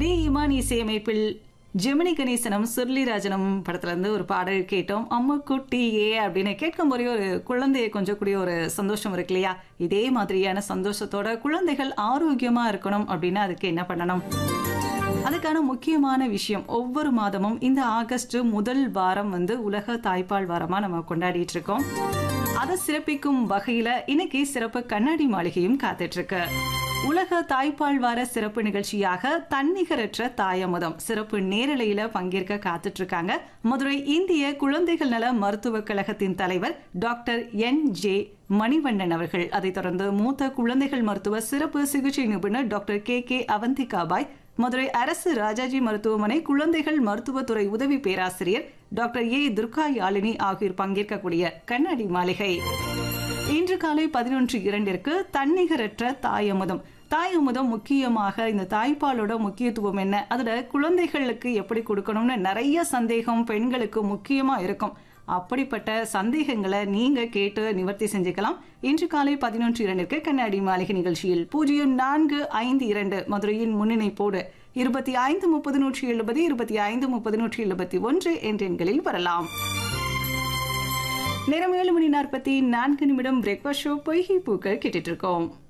D Imman இசையமைப்பில் ஜெமினி கணேசனும் சுர்லிராஜனும் படத்துல இருந்து ஒரு பாடல் கேட்டோம் அம்மா குட்டி ஏ அப்படின்னு கேட்கும் போதே ஒரு குழந்தையை கொஞ்சக்கூடிய ஒரு சந்தோஷம் இருக்கு இல்லையா இதே மாதிரியான சந்தோஷத்தோட குழந்தைகள் ஆரோக்கியமா இருக்கணும் அப்படின்னா அதுக்கு என்ன பண்ணணும் அதுக்கான முக்கியமான விஷயம் ஒவ்வொரு மாதமும் இந்த ஆகஸ்ட் முதல் வாரம் வந்து உலக தாய்ப்பால் வாரமா நம்ம கொண்டாடிட்டு இருக்கோம் அதை சிறப்பிக்கும் வகையில இன்னைக்கு சிறப்பு கண்ணாடி மாளிகையும் காத்துட்டு இருக்கு உலக தாய்ப்பால் வார சிறப்பு நிகழ்ச்சியாக தன்னிகரற்ற தாயமுதம் சிறப்பு நேரலையில பங்கேற்க காத்துட்டு இருக்காங்க மதுரை இந்திய குழந்தைகள் நல மருத்துவக் கழகத்தின் தலைவர் டாக்டர் என் ஜே மணிவண்ணன் அவர்கள் அதைத் தொடர்ந்து மூத்த குழந்தைகள் மருத்துவ சிறப்பு சிகிச்சை நிபுணர் doctor K K Avanthikabai Madurai அரசு ராஜாஜி மருத்துவமனை குழந்தைகள் மருத்துவத்துறை உதவி பேராசிரியர் டாக்டர் ஏ துர்கா யாழினி ஆகியோர் பங்கேற்கக்கூடிய கண்ணாடி மாளிகை இன்று காலை பதினொன்று இரண்டிற்கு தன்னிகரற்ற தாயமுதம் தாயமுதம் முக்கியமாக இந்த தாய்ப்பாலோட முக்கியத்துவம் என்ன அதோட குழந்தைகளுக்கு எப்படி கொடுக்கணும்னு நிறைய சந்தேகம் பெண்களுக்கு முக்கியமா இருக்கும் அப்படிப்பட்ட சந்தேகங்களை நீங்க கேட்டு நிவர்த்தி செஞ்சுக்கலாம் இன்று காலை பதினொன்று இரண்டிற்கு கண்ணாடி மாளிகை நிகழ்ச்சியில் பூஜ்ஜியம் நான்கு ஐந்து இரண்டு மதுரையின் முன்னிணைப்போடு இருபத்தி ஐந்து முப்பது நூற்றி எழுபது இருபத்தி ஐந்து முப்பது நூற்றி எழுபத்தி ஒன்று என்ற எண்களில் வரலாம் நேரம் ஏழு மணி நாற்பத்தி நான்கு நிமிடம் பிரேக்ஃபாஸ்ட் ஷோ பொய்கை பூக்கள் கேட்டுட்டு இருக்கோம்